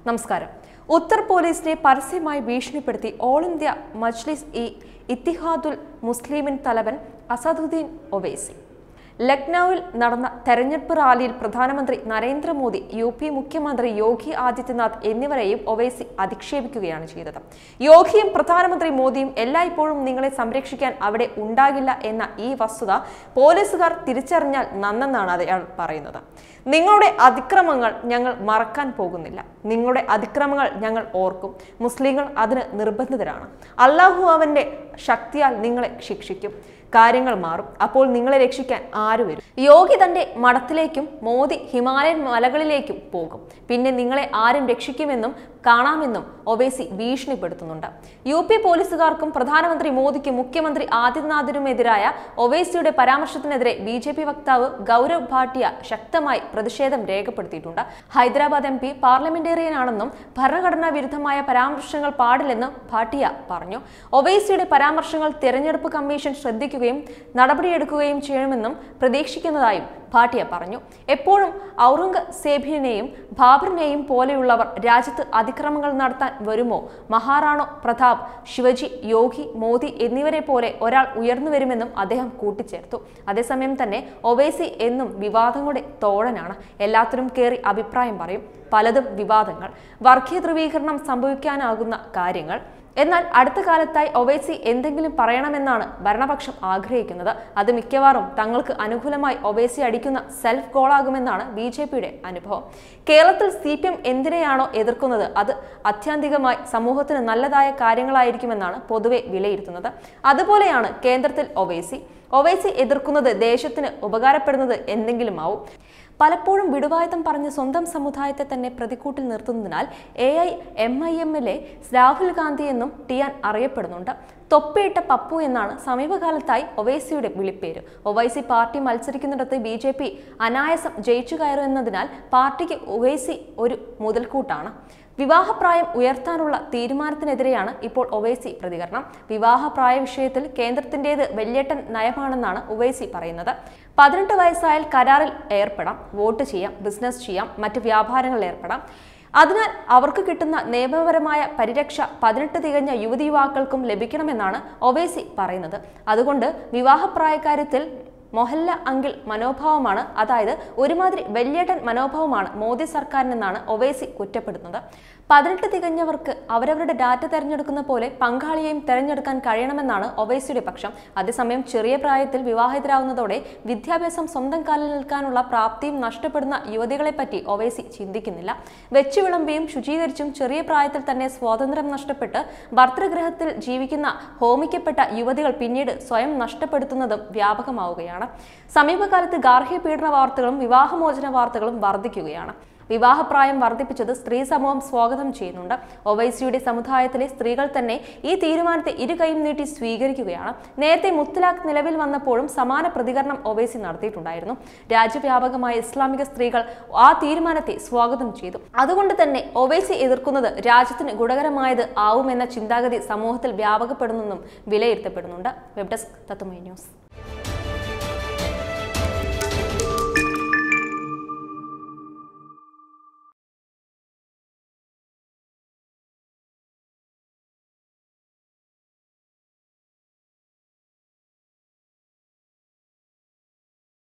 നമസ്കാരം ഉത്തർ പോലീസിനെ പരസ്യമായി ഭീഷണിപ്പെടുത്തി ഓൾ ഇന്ത്യ മജ്ലിസ് ഇ ഇത്തിഹാദുൽ മുസ്ലിമിൻ തലവൻ അസദുദ്ദീൻ ഒവൈസി ലക്നൌവിൽ നടന്ന തെരഞ്ഞെടുപ്പ് റാലിയിൽ പ്രധാനമന്ത്രി നരേന്ദ്രമോദി യു പി മുഖ്യമന്ത്രി യോഗി ആദിത്യനാഥ് എന്നിവരെയും ഒവൈസി അധിക്ഷേപിക്കുകയാണ് ചെയ്തത് യോഗിയും പ്രധാനമന്ത്രി മോദിയും എല്ലായ്പ്പോഴും നിങ്ങളെ സംരക്ഷിക്കാൻ അവിടെ ഉണ്ടാകില്ല എന്ന ഈ വസ്തുത പോലീസുകാർ തിരിച്ചറിഞ്ഞാൽ നന്നെന്നാണ് അയാൾ പറയുന്നത് നിങ്ങളുടെ അതിക്രമങ്ങൾ ഞങ്ങൾ മറക്കാൻ പോകുന്നില്ല നിങ്ങളുടെ അതിക്രമങ്ങൾ ഞങ്ങൾ ഓർക്കും മുസ്ലിങ്ങൾ അതിന് നിർബന്ധിതരാണ് അള്ളാഹു അവന്റെ ശക്തിയാൽ നിങ്ങളെ ശിക്ഷിക്കും കാര്യങ്ങൾ മാറും അപ്പോൾ നിങ്ങളെ രക്ഷിക്കാൻ ആര് വരും യോഗി തന്റെ മഠത്തിലേക്കും മോദി ഹിമാലയൻ മലകളിലേക്കും പോകും പിന്നെ നിങ്ങളെ ആരും രക്ഷിക്കുമെന്നും കാണാമെന്നും ഒവൈസി ഭീഷണിപ്പെടുത്തുന്നുണ്ട് യു പി പോലീസുകാർക്കും പ്രധാനമന്ത്രി മോദിക്കും മുഖ്യമന്ത്രി ആദിത്യനാഥിനുമെതിരായ ഒവൈസിയുടെ പരാമർശത്തിനെതിരെ ബി ജെ പി വക്താവ് ഗൗരവ് ഭാട്ടിയ ശക്തമായി പ്രതിഷേധം രേഖപ്പെടുത്തിയിട്ടുണ്ട് ഹൈദരാബാദ് എം പി പാർലമെന്റേറിയനാണെന്നും ഭരണഘടനാ വിരുദ്ധമായ പരാമർശങ്ങൾ പാടില്ലെന്നും ഭാട്ടിയ പറഞ്ഞു ഒവൈസിയുടെ പരാമർശങ്ങൾ തെരഞ്ഞെടുപ്പ് കമ്മീഷൻ ശ്രദ്ധിക്കുകയും നടപടിയെടുക്കുകയും ചെയ്യുമെന്നും പ്രതീക്ഷിക്കുന്നതായും ഭാട്ടിയ പറഞ്ഞു എപ്പോഴും ഔറംഗസേബിനെയും ബാബറിനെയും പോലെയുള്ളവർ രാജ്യത്ത് അതിക്രമങ്ങൾ നടത്താൻ വരുമോ മഹാറാണോ പ്രതാപ് ശിവജി യോഗി മോദി എന്നിവരെ പോലെ ഒരാൾ ഉയർന്നു വരുമെന്നും അദ്ദേഹം കൂട്ടിച്ചേർത്തു അതേസമയം തന്നെ ഒവൈസി എന്നും വിവാദങ്ങളുടെ തോഴനാണ് എല്ലാത്തിനും കയറി അഭിപ്രായം പറയും പലതും വിവാദങ്ങൾ വർഗീയ ധ്രുവീകരണം സംഭവിക്കാനാകുന്ന കാര്യങ്ങൾ എന്നാൽ അടുത്ത കാലത്തായി ഒവൈസി എന്തെങ്കിലും പറയണമെന്നാണ് ഭരണപക്ഷം ആഗ്രഹിക്കുന്നത് അത് മിക്കവാറും തങ്ങൾക്ക് അനുകൂലമായി ഒവൈസി അടിക്കുന്ന സെൽഫ് ഗോളാകുമെന്നാണ് ബി ജെ പിയുടെ അനുഭവം കേരളത്തിൽ സി പി എം എന്തിനെയാണോ എതിർക്കുന്നത് അത് അത്യാന്തികമായി സമൂഹത്തിന് നല്ലതായ കാര്യങ്ങളായിരിക്കുമെന്നാണ് പൊതുവെ വിലയിരുത്തുന്നത് അതുപോലെയാണ് കേന്ദ്രത്തിൽ ഒവൈസി ഒവൈസി എതിർക്കുന്നത് ദേശത്തിന് ഉപകാരപ്പെടുന്നത് എന്തെങ്കിലും ആവും പലപ്പോഴും വിടുവായത്തം പറഞ്ഞ് സ്വന്തം സമുദായത്തെ തന്നെ പ്രതിക്കൂട്ടിൽ നിർത്തുന്നതിനാൽ എ ഐ എം ഐ എമ്മിലെ രാഹുൽ ഗാന്ധി എന്നും ടിയാൻ അറിയപ്പെടുന്നുണ്ട് തൊപ്പിയിട്ട പപ്പു എന്നാണ് സമീപകാലത്തായി ഒവൈസിയുടെ വിളിപ്പേര് ഒവൈസി പാർട്ടി മത്സരിക്കുന്നിടത്ത് ബി ജെ പി അനായാസം ജയിച്ചു കയറുന്നതിനാൽ പാർട്ടിക്ക് ഒവൈസി ഒരു മുതൽക്കൂട്ടാണ് വിവാഹപ്രായം ഉയർത്താനുള്ള തീരുമാനത്തിനെതിരെയാണ് ഇപ്പോൾ ഒവൈസി പ്രതികരണം വിവാഹപ്രായ വിഷയത്തിൽ കേന്ദ്രത്തിൻ്റേത് വെല്ലേട്ടൻ നയമാണെന്നാണ് ഒവൈസി പറയുന്നത് പതിനെട്ട് വയസ്സായാൽ കരാറിൽ ഏർപ്പെടാം വോട്ട് ചെയ്യാം ബിസിനസ് ചെയ്യാം മറ്റ് വ്യാപാരങ്ങളിൽ ഏർപ്പെടാം അതിനാൽ അവർക്ക് കിട്ടുന്ന നിയമപരമായ പരിരക്ഷ പതിനെട്ട് തികഞ്ഞ യുവതി യുവാക്കൾക്കും ലഭിക്കണമെന്നാണ് ഒവൈസി പറയുന്നത് അതുകൊണ്ട് വിവാഹപ്രായക്കാര്യത്തിൽ മൊഹല്ല അങ്കിൾ മനോഭാവമാണ് അതായത് ഒരുമാതിരി വെല്ലേട്ടൻ മനോഭാവമാണ് മോദി സർക്കാരിനെന്നാണ് ഒവൈസി കുറ്റപ്പെടുന്നത് പതിനെട്ട് തികഞ്ഞവർക്ക് അവരവരുടെ ഡാറ്റ തെരഞ്ഞെടുക്കുന്ന പോലെ പങ്കാളിയെയും തെരഞ്ഞെടുക്കാൻ കഴിയണമെന്നാണ് ഒവൈസിയുടെ പക്ഷം അതേസമയം ചെറിയ പ്രായത്തിൽ വിവാഹിതരാകുന്നതോടെ വിദ്യാഭ്യാസം സ്വന്തം കാലിൽ നിൽക്കാനുള്ള പ്രാപ്തിയും നഷ്ടപ്പെടുന്ന യുവതികളെപ്പറ്റി ഒവൈസി ചിന്തിക്കുന്നില്ല വെച്ചു വിളമ്പിയും ശുചീകരിച്ചും ചെറിയ പ്രായത്തിൽ തന്നെ സ്വാതന്ത്ര്യം നഷ്ടപ്പെട്ട് ഭർത്തൃഗ്രഹത്തിൽ ജീവിക്കുന്ന ഹോമിക്കപ്പെട്ട യുവതികൾ പിന്നീട് സ്വയം നഷ്ടപ്പെടുത്തുന്നതും വ്യാപകമാവുകയാണ് സമീപകാലത്ത് ഗാർഹിക പീഡന വാർത്തകളും വിവാഹമോചന വാർത്തകളും വർദ്ധിക്കുകയാണ് വിവാഹപ്രായം വർദ്ധിപ്പിച്ചത് സ്ത്രീ സമൂഹം സ്വാഗതം ചെയ്യുന്നുണ്ട് ഒവൈസിയുടെ സമുദായത്തിലെ സ്ത്രീകൾ തന്നെ ഈ തീരുമാനത്തെ ഇരു കൈയും നീട്ടി സ്വീകരിക്കുകയാണ് നേരത്തെ മുത്തലാഖ് നിലവിൽ വന്നപ്പോഴും സമാന പ്രതികരണം ഒവൈസി നടത്തിയിട്ടുണ്ടായിരുന്നു രാജ്യവ്യാപകമായ ഇസ്ലാമിക സ്ത്രീകൾ ആ തീരുമാനത്തെ സ്വാഗതം ചെയ്തു അതുകൊണ്ട് തന്നെ ഒവൈസി എതിർക്കുന്നത് രാജ്യത്തിന് ഗുണകരമായത് ആവുമെന്ന ചിന്താഗതി സമൂഹത്തിൽ വ്യാപകപ്പെടുന്നെന്നും വിലയിരുത്തപ്പെടുന്നുണ്ട് വെബ് ഡെസ്ക് തത്തുമൈ ന്യൂസ്